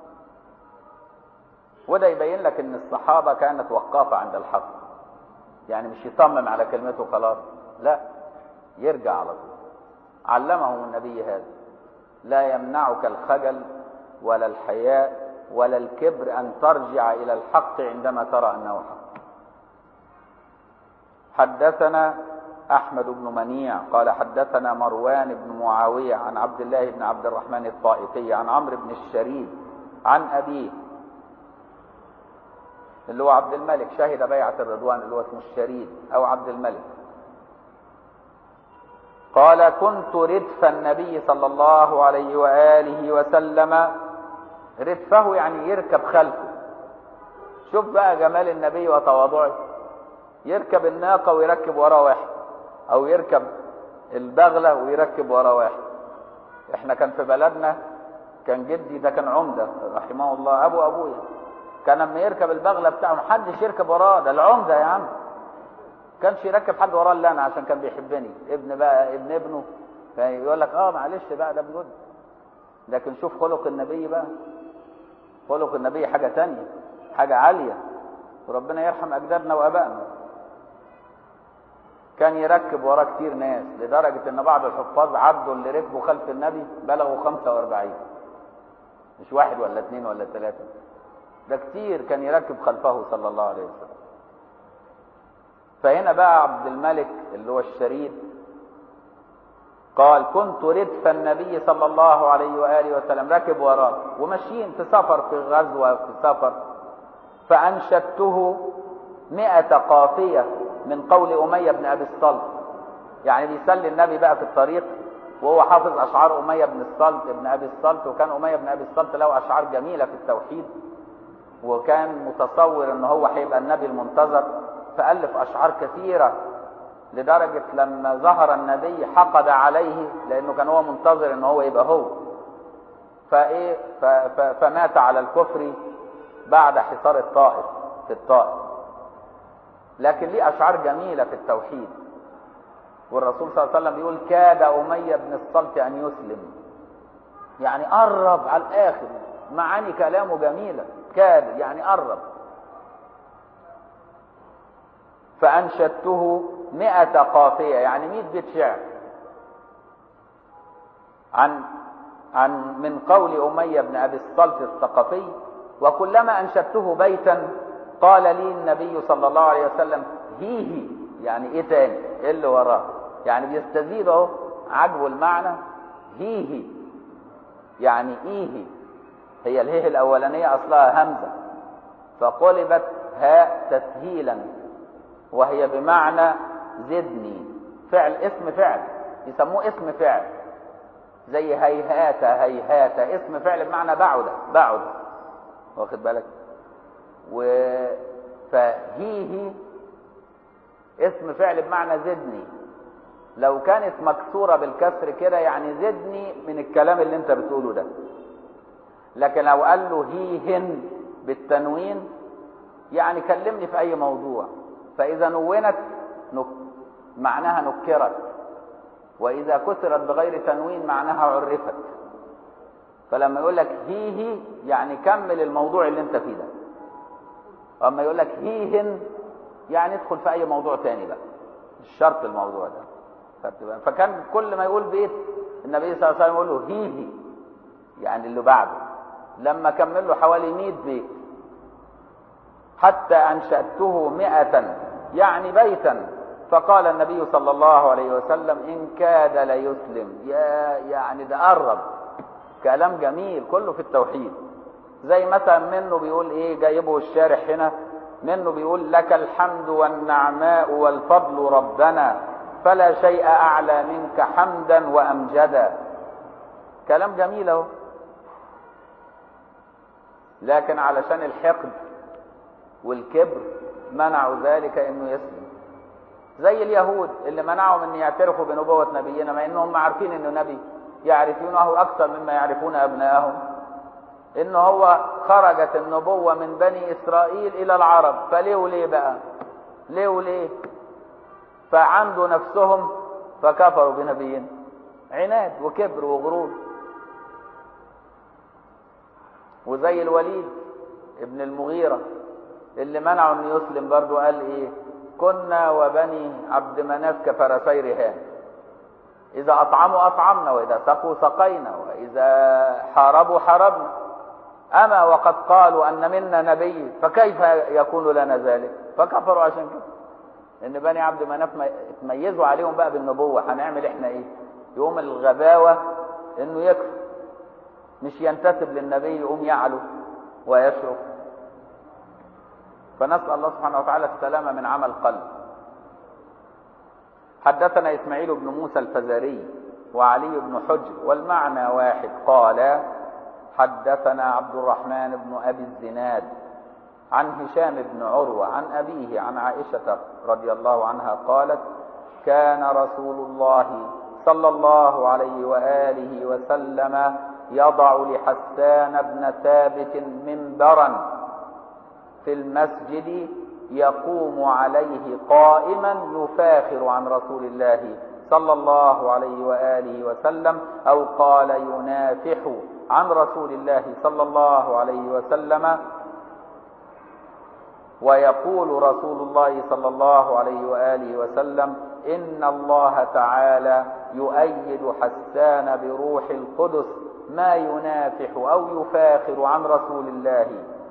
S1: وده يبين لك ان الصحابة كانت وقافة عند الحق يعني مش يصمم على كلمته خلاص لا يرجع على طول علمهم النبي هذا لا يمنعك الخجل ولا الحياء ولا الكبر أن ترجع إلى الحق عندما ترى أنه حق حدثنا أحمد بن منيع قال حدثنا مروان بن معاوية عن عبد الله بن عبد الرحمن الطائفي عن عمرو بن الشريد عن أبيه اللي هو عبد الملك شهد بيعة الرضوان اللي هو اسمه الشريد أو عبد الملك قال كنت ردف النبي صلى الله عليه وآله وسلم ردفه يعني يركب خلفه شوف بقى جمال النبي وتواضعه يركب الناقة ويركب وراه واحد او يركب البغلة ويركب وراه واحد احنا كان في بلدنا كان جدي ده كان عمدة رحمه الله ابو ابويا كان لما يركب البغلة بتاعه محدش يركب وراه ده العمدة يا عم كانش يركب حد وراه الا انا عشان كان بيحبني ابن بقى ابن ابنه فيقول لك اه معلش بقى ده بجد لكن شوف خلق النبي بقى خلق النبي حاجة تانية حاجة عالية وربنا يرحم أجدادنا وأبائنا كان يركب وراه كتير ناس لدرجة ان بعض الحفاظ عدوا اللي ركبوا خلف النبي بلغوا 45 مش واحد ولا اثنين ولا ثلاثة ده كتير كان يركب خلفه صلى الله عليه وسلم فهنا بقى عبد الملك اللي هو الشريد قال كنت ردف النبي صلى الله عليه وآله وسلم راكب وراه وماشيين في سفر في غزوة في سفر فأنشدته مئة قافية من قول أمية بن أبي الصلت يعني بيسلي النبي بقى في الطريق وهو حافظ أشعار أمية بن الصلت ابن أبي الصلت وكان أمية بن أبي الصلت له أشعار جميلة في التوحيد وكان متصور ان هو هيبقى النبي المنتظر فألف أشعار كثيرة لدرجة لما ظهر النبي حقد عليه لأنه كان هو منتظر ان هو يبقى هو فإيه ف ف فمات على الكفر بعد حصار الطائف في الطائف لكن ليه أشعار جميلة في التوحيد والرسول صلى الله عليه وسلم بيقول كاد أمية بن الصلت أن يسلم يعني قرب على الآخر معاني كلامه جميلة كاد يعني قرب فأنشدته مئة قافية يعني مئة بيت شعر عن عن من قول أمية بن أبي الصلت الثقفي وكلما أنشدته بيتا قال لي النبي صلى الله عليه وسلم هيه يعني ايه تاني ايه اللي وراه يعني بيستزيد اهو عجبه المعنى هيه يعني ايه هي الهيه الاولانيه اصلها همزه فقلبت هاء تسهيلا وهي بمعنى زدني فعل اسم فعل يسموه اسم فعل زي هيهات هيهات اسم فعل بمعنى بعد بعد واخد بالك و فهيه اسم فعل بمعنى زدني لو كانت مكسورة بالكسر كده يعني زدني من الكلام اللي انت بتقوله ده لكن لو قال له هيهن بالتنوين يعني كلمني في اي موضوع فاذا نونت نك... معناها نكرت واذا كسرت بغير تنوين معناها عرفت فلما يقول لك هيه يعني كمل الموضوع اللي انت فيه ده اما يقول لك هيهن يعني ادخل في اي موضوع تاني بقى مش شرط الموضوع ده فكان كل ما يقول بيت النبي صلى الله عليه وسلم يقول له هيه يعني اللي بعده لما كمل له حوالي 100 بيت حتى انشاته مئة يعني بيتا فقال النبي صلى الله عليه وسلم ان كاد ليسلم يا يعني ده قرب كلام جميل كله في التوحيد زي مثلا منه بيقول ايه جايبه الشارح هنا منه بيقول لك الحمد والنعماء والفضل ربنا فلا شيء اعلى منك حمدا وامجدا كلام جميل اهو لكن علشان الحقد والكبر منعوا ذلك انه يسلم زي اليهود اللي منعهم ان يعترفوا بنبوة نبينا مع انهم عارفين انه نبي يعرفونه اكثر مما يعرفون ابنائهم ان هو خرجت النبوة من بني اسرائيل الى العرب فليه وليه بقى ليه وليه فعنده نفسهم فكفروا بنبينا عناد وكبر وغرور وزي الوليد ابن المغيرة اللي منعه انه يسلم برضه قال ايه كنا وبني عبد مناف كفرسي رهان اذا اطعموا اطعمنا واذا سقوا سقينا واذا حاربوا حاربنا اما وقد قالوا ان منا نبي فكيف يكون لنا ذلك فكفروا عشان كده ان بني عبد مناف اتميزوا عليهم بقى بالنبوه هنعمل احنا ايه يوم الغباوه انه يكفر مش ينتسب للنبي يقوم يعلو ويشرف فنسال الله سبحانه وتعالى السلامه من عمل قلب حدثنا اسماعيل بن موسى الفزاري وعلي بن حجر والمعنى واحد قال حدثنا عبد الرحمن بن ابي الزناد عن هشام بن عروه عن ابيه عن عائشه رضي الله عنها قالت كان رسول الله صلى الله عليه واله وسلم يضع لحسان بن ثابت منبرا في المسجد يقوم عليه قائما يفاخر عن رسول الله صلى الله عليه واله وسلم او قال ينافح عن رسول الله صلى الله عليه وسلم ويقول رسول الله صلى الله عليه وآله وسلم إن الله تعالى يؤيد حسان بروح القدس ما ينافح أو يفاخر عن رسول الله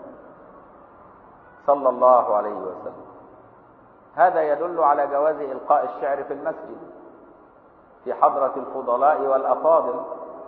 S1: صلى الله عليه وسلم هذا يدل على جواز إلقاء الشعر في المسجد في حضرة الفضلاء والأفاضل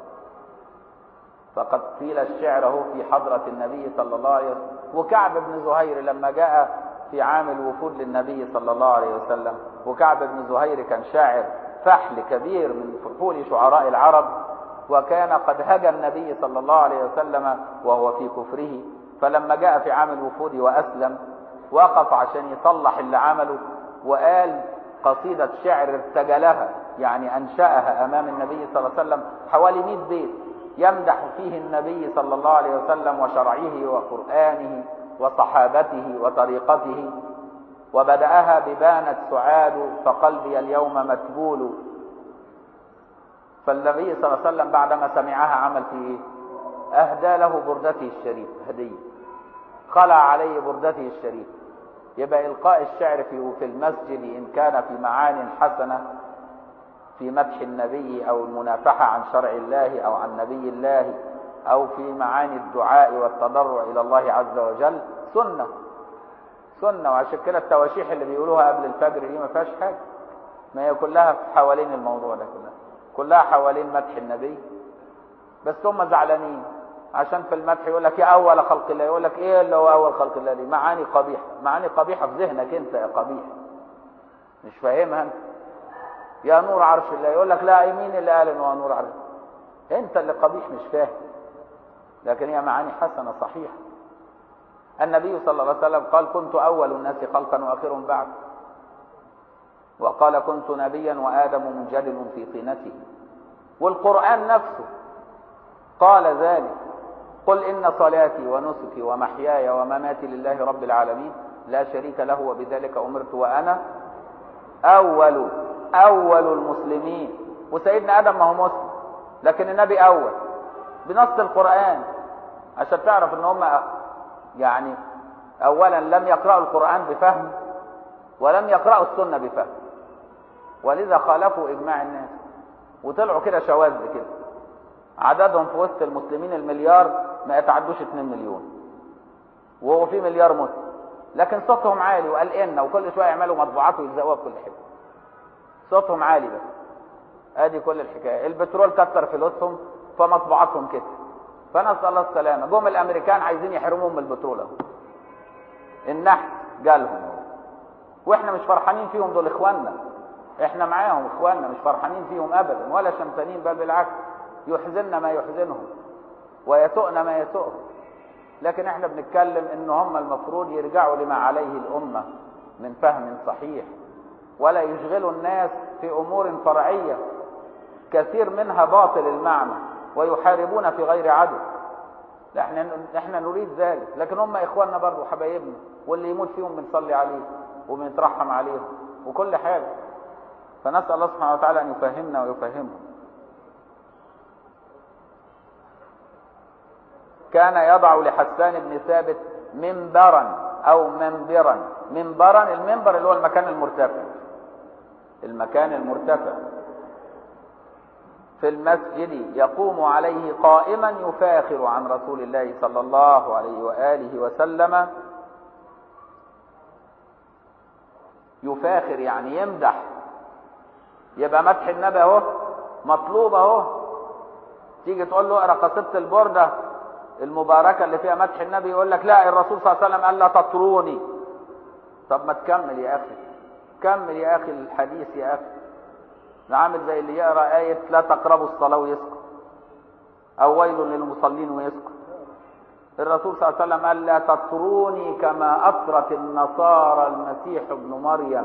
S1: فقد قيل الشعر هو في حضرة النبي صلى الله عليه وسلم وكعب بن زهير لما جاء في عام الوفود للنبي صلى الله عليه وسلم وكعب بن زهير كان شاعر فحل كبير من فحول شعراء العرب وكان قد هجى النبي صلى الله عليه وسلم وهو في كفره فلما جاء في عام الوفود وأسلم وقف عشان يصلح اللي عمله وقال قصيدة شعر ارتجلها يعني أنشأها أمام النبي صلى الله عليه وسلم حوالي 100 بيت يمدح فيه النبي صلى الله عليه وسلم وشرعه وقرآنه وصحابته وطريقته وبدأها ببانت سعاد فقلبي اليوم متبول فالنبي صلى الله عليه وسلم بعدما سمعها عمل في ايه اهدى له بردته الشريف هديه خلع عليه بردته الشريف يبقى القاء الشعر في في المسجد ان كان في معان حسنه في مدح النبي او المنافحه عن شرع الله او عن نبي الله او في معاني الدعاء والتضرع الى الله عز وجل سنه سنه وعشان كده التواشيح اللي بيقولوها قبل الفجر دي ما فيهاش حاجه ما هي كلها حوالين الموضوع ده كلها كلها حوالين مدح النبي بس هم زعلانين عشان في المدح يقول لك يا اول خلق الله يقول لك ايه اللي هو اول خلق الله دي معاني قبيحه معاني قبيحه في ذهنك انت يا قبيح مش فاهمها انت يا نور عرش الله يقول لك لا مين اللي قال انه نور عرش انت اللي قبيح مش فاهم لكن هي معاني حسنه صحيحه النبي صلى الله عليه وسلم قال كنت اول الناس خلقا واخرهم بعد وقال كنت نبيا وادم منجدل في طينته والقران نفسه قال ذلك قل ان صلاتي ونسكي ومحياي ومماتي لله رب العالمين لا شريك له وبذلك امرت وانا اول اول المسلمين وسيدنا ادم ما هو مسلم لكن النبي اول بنص القران عشان تعرف ان هم يعني اولا لم يقرأوا القرآن بفهم ولم يقرأوا السنة بفهم ولذا خالفوا اجماع الناس وطلعوا كده شواذ كده عددهم في وسط المسلمين المليار ما يتعدوش 2 مليون وهو في مليار مسلم لكن صوتهم عالي وقال ان وكل شويه يعملوا مطبوعات ويلزقوها بكل حته صوتهم عالي بس ادي كل الحكايه البترول كتر فلوسهم فمطبوعاتهم كده فنسال الله السلامه جم الامريكان عايزين يحرموهم من البترول اهو النحس جالهم واحنا مش فرحانين فيهم دول اخواننا احنا معاهم اخواننا مش فرحانين فيهم ابدا ولا شمسانين بل بالعكس يحزننا ما يحزنهم ويسؤنا ما يسؤهم لكن احنا بنتكلم ان هم المفروض يرجعوا لما عليه الامه من فهم صحيح ولا يشغلوا الناس في امور فرعيه كثير منها باطل المعنى ويحاربون في غير عدل احنا احنا نريد ذلك لكن هم اخواننا برضه حبايبنا واللي يموت فيهم بنصلي عليه وبنترحم عليهم وكل حاجه فنسال الله سبحانه وتعالى ان يفهمنا ويفهمهم كان يضع لحسان بن ثابت منبرا او منبرا منبرا المنبر اللي هو المكان المرتفع المكان المرتفع في المسجد يقوم عليه قائما يفاخر عن رسول الله صلى الله عليه واله وسلم يفاخر يعني يمدح يبقى مدح النبي اهو مطلوب اهو تيجي تقول له اقرا قصيده البرده المباركه اللي فيها مدح النبي يقول لك لا الرسول صلى الله عليه وسلم قال لا تطروني طب ما تكمل يا اخي كمل يا اخي الحديث يا اخي عامل زي اللي يقرا آية لا تقربوا الصلاة ويسكت أو ويل للمصلين ويسكت الرسول صلى الله عليه وسلم قال لا تطروني كما أطرت النصارى المسيح ابن مريم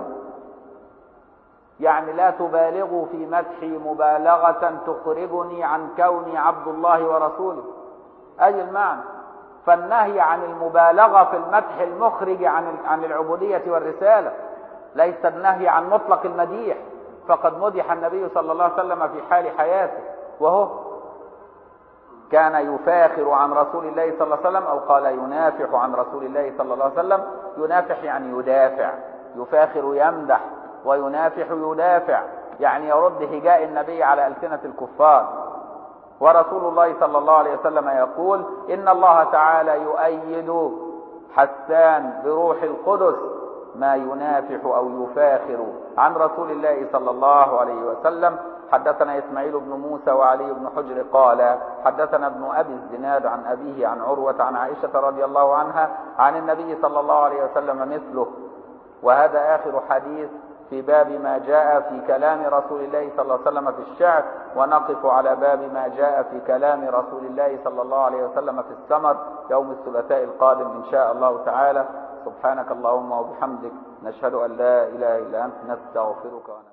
S1: يعني لا تبالغوا في مدحي مبالغة تخرجني عن كوني عبد الله ورسوله أي المعنى فالنهي عن المبالغة في المدح المخرج عن عن العبودية والرسالة ليس النهي عن مطلق المديح فقد مدح النبي صلى الله عليه وسلم في حال حياته وهو كان يفاخر عن رسول الله صلى الله عليه وسلم أو قال ينافح عن رسول الله صلى الله عليه وسلم ينافح يعني يدافع يفاخر يمدح وينافح يدافع يعني يرد هجاء النبي على ألسنة الكفار ورسول الله صلى الله عليه وسلم يقول إن الله تعالى يؤيد حسان بروح القدس ما ينافح أو يفاخر عن رسول الله صلى الله عليه وسلم حدثنا إسماعيل بن موسى وعلي بن حجر قال حدثنا ابن أبي الزناد عن أبيه عن عروة عن عائشة رضي الله عنها عن النبي صلى الله عليه وسلم مثله وهذا آخر حديث في باب ما جاء في كلام رسول الله صلى الله عليه وسلم في الشعر ونقف على باب ما جاء في كلام رسول الله صلى الله عليه وسلم في السمر يوم الثلاثاء القادم إن شاء الله تعالى سبحانك اللهم وبحمدك نشهد أن لا إله إلا أنت نستغفرك ونتوب